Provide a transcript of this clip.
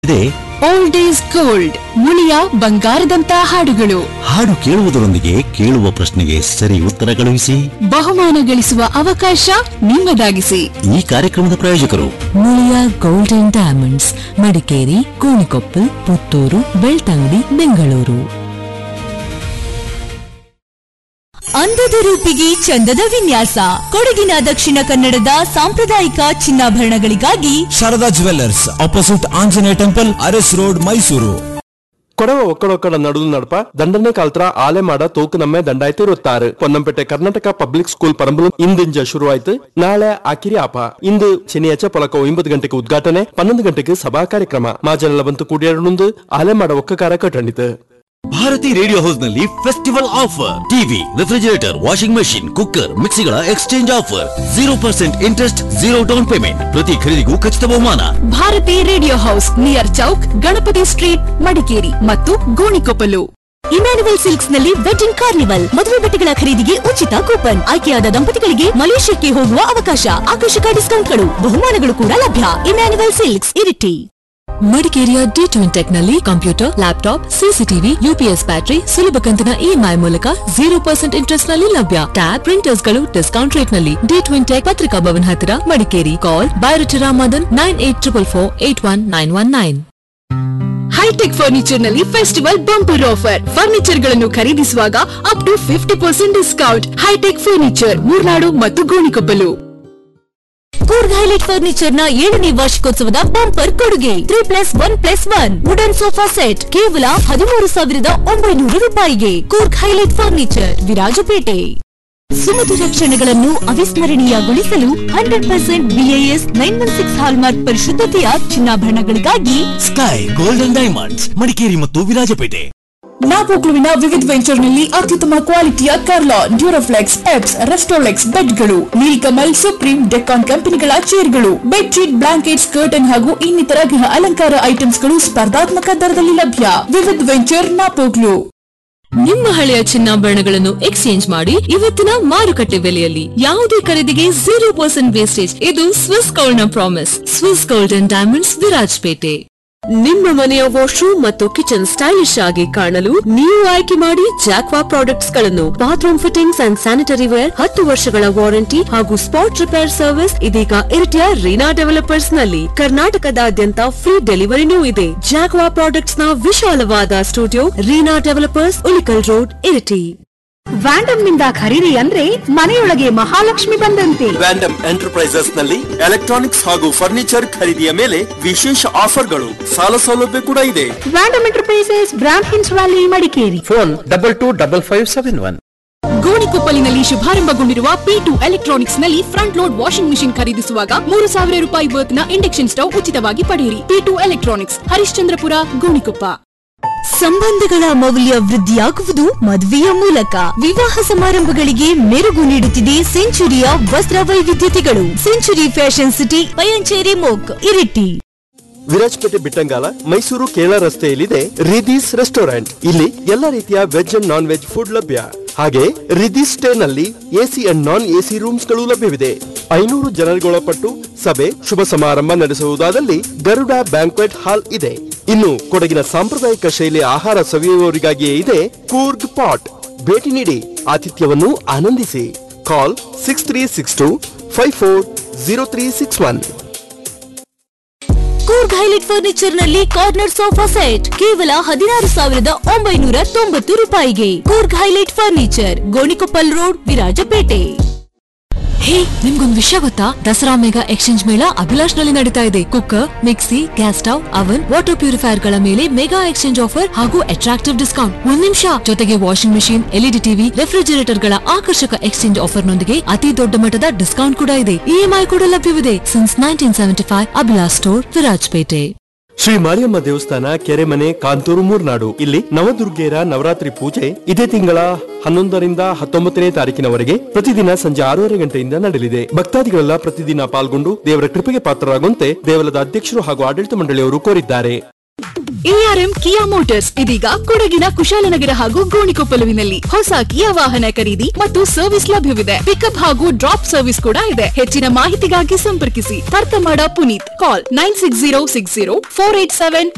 ಇದೆ old is gold Muliya ಬಂಗಾರದಂತ ಹಾಡುಗಳು ಹಾಡು ಕೇಳುವುದರೊಂದಿಗೆ ಕೇಳುವ ಪ್ರಶ್ನೆಗೆ ಸರಿ ಉತ್ತರ ಕಳುಹಿಸಿ ಬಹುಮಾನ ಗಳಿಸುವ ಅವಕಾಶ ನಿಮ್ಮದಾಗಿಸಿ ಈ ಕಾರ್ಯಕ್ರಮದ ಪ್ರಾಯೋಜಕರು ಮುಳಿಯ ಗೋಲ್ಡನ್ ಡೈಮಂಡ್ಸ್ ಮಡಿಕೇರಿ ಕೋಣಿಕೊಪ್ಪಲ್ ಪುತ್ತೂರು ಬೆಳ್ತಂಗಡಿ ಬೆಂಗಳೂರು ಅಂದದ ರೂಪಿಗೆ ಚಂದದ ವಿನ್ಯಾಸ ಕೊಡಗಿನ ದಕ್ಷಿಣ ಕನ್ನಡದ ಸಾಂಪ್ರದಾಯಿಕ ಚಿನ್ನಾಭರಣಗಳಿಗಾಗಿ Sharada jewellers opposite Anjaneya temple Aras Road Mysuru Kodava ಒಕ್ಕಡೊಕ್ಕಡ ನಡುಲು ನಡಪ ದಂಡನೆ ಕಾಲ್ತರ ಆಲೆ ಮಾಡ ತೂಕು ನಮ್ಮೆ ದಂಡಾಯ್ತು ಇರುತ್ತಾರೆ ಪೊನ್ನಂಪೇಟೆ ಕರ್ನಾಟಕ ಪಬ್ಲಿಕ್ ಸ್ಕೂಲ್ ಪರಂಬಲು ಇಂದಿಂಜ ಶುರುವಾಯ್ತು ನಾಳೆ ಆಕಿರಿ ಆಪ ಇಂದು ಶನಿಯಾಚೆ ಪೊಲಕ ಒಂಬತ್ತು ಗಂಟೆಗೆ ಉದ್ಘಾಟನೆ ಪನ್ನೊಂದು ಗಂಟೆಗೆ ಸಭಾ ಕಾರ್ಯಕ್ರಮ ಮಾಜನೆಲ್ಲ ಬಂತು ಕೂಡಿಯಾಡುಂದು ಆಲೆ ಮಾಡ ಒಕ್ಕಕಾರ ಕಟ್ಟಣಿತು ಭಾರತಿ ರೇಡಿಯೋ ಹೌಸ್ ನಲ್ಲಿ festival offer TV refrigerator washing machine cooker ಮಿಕ್ಸಿಗಳ exchange offer zero percent interest zero down payment ಪ್ರತಿ ಖರೀದಿಗೂ ಖಚಿತ ಬಹುಮಾನ Bharati radio house near Chowk Ganapati street Madikeri ಮತ್ತು ಗೋಣಿಕೊಪ್ಪಲು ಇಮ್ಯಾನುವಲ್ ಸಿಲ್ಕ್ಸ್ ನಲ್ಲಿ ವೆಡ್ಡಿಂಗ್ ಕಾರ್ನಿವಲ್ ಮದುವೆ ಬಟ್ಟೆಗಳ ಖರೀದಿಗೆ ಉಚಿತ ಕೂಪನ್ ಆಯ್ಕೆಯಾದ ದಂಪತಿಗಳಿಗೆ ಮಲೇಷ್ಯಾಕ್ಕೆ ಹೋಗುವ ಅವಕಾಶ ಆಕರ್ಷಕ ಡಿಸ್ಕೌಂಟ್ಗಳು ಬಹುಮಾನಗಳು ಕೂಡ ಲಭ್ಯ ಇಮ್ಯಾನುವಲ್ ಸಿಲ್ಕ್ಸ್ ಇರಿಟಿ ಮಡಿಕೇರಿಯ ಡಿ ಟ್ವಿನ್ ಟೆಕ್ ನಲ್ಲಿ computer laptop CCTV UPS battery ಸುಲಭ ಕಂತಿನ ಇಎಂಐ ಮೂಲಕ ಜೀರೋ ಪರ್ಸೆಂಟ್ ಇಂಟ್ರೆಸ್ಟ್ ನಲ್ಲಿ ಲಭ್ಯ ಟ್ಯಾಬ್ ಪ್ರಿಂಟರ್ಸ್ ಗಳು ಡಿಸ್ಕೌಂಟ್ ರೇಟ್ ನಲ್ಲಿ D twin tech Patrika Bhavan ಹತ್ತಿರ ಮಡಿಕೇರಿ ಕಾಲ್ ಬೈರಟಿರಾ Madan nine eight triple four eight one nine one nine hi-tech furniture ನಲ್ಲಿ ಫೆಸ್ಟಿವಲ್ ಬಂಪರ್ ಆಫರ್ ಫರ್ನಿಚರ್ ಗಳನ್ನು ಖರೀದಿಸುವಾಗ up to fifty percent discount hi-tech furniture Murnad ಮತ್ತು ಗೋಣಿಕೊಪ್ಪಲು ಕೂರ್ಗ್ ಹೈಲೈಟ್ ಫರ್ನಿಚರ್ ನ ಏಳನೇ ವಾರ್ಷಿಕೋತ್ಸವದ ಬಂಪರ್ ಕೊಡುಗೆ three plus one plus one wooden sofa set ಕೇವಲ ಹದಿಮೂರು ಸಾವಿರದ ಒಂಬೈನೂರು ರೂಪಾಯಿಗೆ ಕೂರ್ಗ್ ಹೈಲೈಟ್ ಫರ್ನಿಚರ್ ವಿರಾಜಪೇಟೆ ಸುಮಧುರ ಕ್ಷಣಗಳನ್ನು ಅವಿಸ್ಮರಣೀಯಗೊಳಿಸಲು hundred percent BIS nine one six hallmark ಪರಿಶುದ್ಧತೆಯ ಚಿನ್ನಾಭರಣಗಳಿಗಾಗಿ ಸ್ಕೈ ಗೋಲ್ಡನ್ ಡೈಮಂಡ್ಸ್ ಮಡಿಕೇರಿ ಮತ್ತು ವಿರಾಜಪೇಟೆ ನಾಪೋಕ್ಲುವಿನ ವಿವಿಧ ವೆಂಚರ್ ನಲ್ಲಿ ಅತ್ಯುತ್ತಮ ಕ್ವಾಲಿಟಿಯ ಕಾರ್ಲಾನ್ ಡ್ಯೂರೋಫ್ಲೆಕ್ಸ್ ಪೆಪ್ಸ್ ರೆಸ್ಟೋಲೆಕ್ಸ್ ಬೆಡ್ಗಳು ನೀಲ್ಕಮಲ್ ಸುಪ್ರೀಂ ಡೆಕಾನ್ ಕಂಪನಿಗಳ ಚೇರ್ಗಳು ಬೆಡ್ಶೀಟ್ ಬ್ಲಾಂಕೆಟ್ಸ್ ಕರ್ಟನ್ ಹಾಗೂ ಇನ್ನಿತರ ಗೃಹ ಅಲಂಕಾರ ಐಟಮ್ಸ್ಗಳು ಸ್ಪರ್ಧಾತ್ಮಕ ದರದಲ್ಲಿ ಲಭ್ಯ ವಿವಿಧ ವೆಂಚರ್ ನಾಪೋಕ್ಲು ನಿಮ್ಮ ಹಳೆಯ ಚಿನ್ನಾಭರಣಗಳನ್ನು ಎಕ್ಸ್ಚೇಂಜ್ ಮಾಡಿ ಇವತ್ತಿನ ಮಾರುಕಟ್ಟೆ ಬೆಲೆಯಲ್ಲಿ ಯಾವುದೇ ಖರೀದಿಗೆ ಜೀರೋ ಪರ್ಸೆಂಟ್ ವೇಸ್ಟೇಜ್ ಇದು ಸ್ವಿಸ್ ಗೋಲ್ಡ್ ನ promise Swiss gold and diamonds Virajpet ನಿಮ್ಮ ಮನೆಯ ವಾಶ್ರೂಮ್ ಮತ್ತು ಕಿಚನ್ ಸ್ಟೈಲಿಶ್ ಆಗಿ ಕಾಣಲು ನೀವು ಆಯ್ಕೆ ಮಾಡಿ ಜಾಕ್ವಾ ಪ್ರಾಡಕ್ಟ್ಸ್ ಗಳನ್ನು bathroom fittings and sanitary ware ಹತ್ತು ವರ್ಷಗಳ ವಾರಂಟಿ ಹಾಗೂ ಸ್ಪಾಟ್ ರಿಪೇರ್ ಸರ್ವಿಸ್ ಇದೀಗ ಇರಿಟಿಯ ರೀನಾ ಡೆವಲಪರ್ಸ್ ನಲ್ಲಿ ಕರ್ನಾಟಕದಾದ್ಯಂತ ಫ್ರೀ ಡೆಲಿವರಿನೂ ಇದೆ ಜಾಕ್ವಾ ಪ್ರಾಡಕ್ಟ್ಸ್ ನ ವಿಶಾಲವಾದ studio Reena developers Ulikal road Iritty Vandam ನಿಂದ ಖರೀದಿ ಅಂದ್ರೆ ಮನೆಯೊಳಗೆ ಮಹಾಲಕ್ಷ್ಮಿ ಬಂದಂತೆ ವ್ಯಾಂಡಮ್ ಎಂಟರ್ಪ್ರೈಸಸ್ ನಲ್ಲಿ ಎಲೆಕ್ಟ್ರಾನಿಕ್ಸ್ ಹಾಗೂ ಫರ್ನಿಚರ್ ಖರೀದಿಯ ಮೇಲೆ ವಿಶೇಷ ಆಫರ್ಗಳು ಸಾಲ ಸೌಲಭ್ಯ ಕೂಡ ಇದೆ ವ್ಯಾಂಡಮ್ ಎಂಟರ್ಪ್ರೈಸಸ್ ಬ್ರಾಂಡ್ ಹಿನ್ಸ್ valley Madikeri phone double two double five seven one ಗೋಣಿಕೊಪ್ಪಲಿನಲ್ಲಿ ಶುಭಾರಂಭಗೊಂಡಿರುವ ಪಿ ಟು ಎಲೆಕ್ಟ್ರಾನಿಕ್ಸ್ ನಲ್ಲಿ ಫ್ರಂಟ್ ಲೋಡ್ ವಾಷಿಂಗ್ ಮಿಷಿನ್ ಖರೀದಿಸುವಾಗ ಮೂರು ಸಾವಿರ ರೂಪಾಯಿ ವರ್ತ್ನ ಇಂಡಕ್ಷನ್ ಸ್ಟವ್ ಉಚಿತವಾಗಿ ಪಡೆಯಿರಿ P two electronics Harishchandrapura Gonikoppa ಸಂಬಂಧಗಳ ಮೌಲ್ಯ ವೃದ್ಧಿಯಾಗುವುದು ಮದುವೆಯ ಮೂಲಕ ವಿವಾಹ ಸಮಾರಂಭಗಳಿಗೆ ಮೆರುಗು ನೀಡುತ್ತಿದೆ ಸೆಂಚುರಿಯ ವಸ್ತ್ರ ವೈವಿಧ್ಯತೆಗಳು ಸೆಂಚುರಿ ಫ್ಯಾಷನ್ ಸಿಟಿ ಪಯಂಚೇರಿ ಮೋಕ್ ಇರಿಟಿ ವಿರಾಜಪೇಟೆ ಬಿಟ್ಟಂಗಾಲ ಮೈಸೂರು ಕೇರಳ ರಸ್ತೆಯಲ್ಲಿದೆ ರಿದೀಸ್ ರೆಸ್ಟೋರೆಂಟ್ ಇಲ್ಲಿ ಎಲ್ಲ ರೀತಿಯ veg and non veg food ಲಭ್ಯ ಹಾಗೆ ರಿದೀಸ್ ಸ್ಟೇ ನಲ್ಲಿ AC and non AC rooms ಗಳು ಲಭ್ಯವಿದೆ ಐನೂರು ಜನರಿಗೊಳಪಟ್ಟು ಸಭೆ ಶುಭ ಸಮಾರಂಭ ನಡೆಸುವುದಾದಲ್ಲಿ ಗರುಡ ಬ್ಯಾಂಕ್ವೆಟ್ ಹಾಲ್ ಇದೆ ಇನ್ನು ಕೊಡಗಿನ ಸಾಂಪ್ರದಾಯಿಕ ಶೈಲಿಯ ಆಹಾರ ಸವಿಯುವವರಿಗಾಗಿಯೇ ಇದೆ ಕೂರ್ಗ್ ಪಾಟ್ ಭೇಟಿ ನೀಡಿ ಆತಿಥ್ಯವನ್ನು ಆನಂದಿಸಿ call six three six two five four zero three six one Coorg highlight furniture ನಲ್ಲಿ ಕಾರ್ನರ್ ಸೋಫಾ ಸೆಟ್ ಕೇವಲ ಹದಿನಾರು ಸಾವಿರದ ಒಂಬೈನೂರ ತೊಂಬತ್ತು ರೂಪಾಯಿಗೆ Coorg highlight furniture Gonikoppal road Virajpet hey ನಿಮ್ಗೊಂದು ವಿಷಯ ಗೊತ್ತಾ ದಸರಾ ಮೆಗಾ ಎಕ್ಸ್ಚೇಂಜ್ ಮೇಳ ಅಭಿಲಾಷ್ ನಲ್ಲಿ ನಡೀತಾ ಇದೆ cooker mixie gas stove oven water purifier ಗಳ ಮೇಲೆ ಮೆಗಾ ಎಕ್ಸ್ಚೇಂಜ್ ಆಫರ್ ಹಾಗೂ ಅಟ್ರಾಕ್ಟಿವ್ ಡಿಸ್ಕೌಂಟ್ ಒಂದ್ ನಿಮಿಷ ಜೊತೆಗೆ washing machine LED TV refrigerator ಗಳ ಆಕರ್ಷಕ ಎಕ್ಸ್ಚೇಂಜ್ ಆಫರ್ ನೊಂದಿಗೆ ಅತಿ ದೊಡ್ಡ ಮಟ್ಟದ ಡಿಸ್ಕೌಂಟ್ ಕೂಡ ಇದೆ ಇಎಂಐ ಕೂಡ ಲಭ್ಯವಿದೆ since nineteen seventy five Abhilash store Virajpet Shri Mariamma ದೇವಸ್ಥಾನ ಕೆರೆಮನೆ ಕಾಂತೂರು ಮೂರ್ನಾಡು ಇಲ್ಲಿ ನವದುರ್ಗೆಯರ ನವರಾತ್ರಿ ಪೂಜೆ ಇದೇ ತಿಂಗಳ ಹನ್ನೊಂದರಿಂದ ಹತ್ತೊಂಬತ್ತನೇ ತಾರೀಕಿನವರೆಗೆ ಪ್ರತಿದಿನ ಸಂಜೆ ಆರೂವರೆ ಗಂಟೆಯಿಂದ ನಡೆಯಲಿದೆ ಭಕ್ತಾದಿಗಳೆಲ್ಲ ಪ್ರತಿದಿನ ಪಾಲ್ಗೊಂಡು ದೇವರ ಕೃಪೆಗೆ ಪಾತ್ರರಾಗುವಂತೆ ದೇವಲದ ಅಧ್ಯಕ್ಷರು ಹಾಗೂ ಆಡಳಿತ ಮಂಡಳಿಯವರು ಕೋರಿದ್ದಾರೆ ಎಆರ್ಎಂ ಕಿಯಾ ಮೋಟಾರ್ಸ್ ಇದೀಗ ಕೊಡಗಿನ ಕುಶಾಲನಗರ ಹಾಗೂ ಗೋಣಿಕೊಪ್ಪಲುವಿನಲ್ಲಿ ಹೊಸ ಕಿಯಾ ವಾಹನ ಖರೀದಿ ಮತ್ತು ಸರ್ವಿಸ್ ಲಭ್ಯವಿದೆ ಪಿಕಪ್ ಹಾಗೂ ಡ್ರಾಪ್ ಸರ್ವಿಸ್ ಕೂಡ ಇದೆ ಹೆಚ್ಚಿನ ಮಾಹಿತಿಗಾಗಿ ಸಂಪರ್ಕಿಸಿ ತರ್ಕಮಾಡ Puneeth call nine six zero six zero four eight seven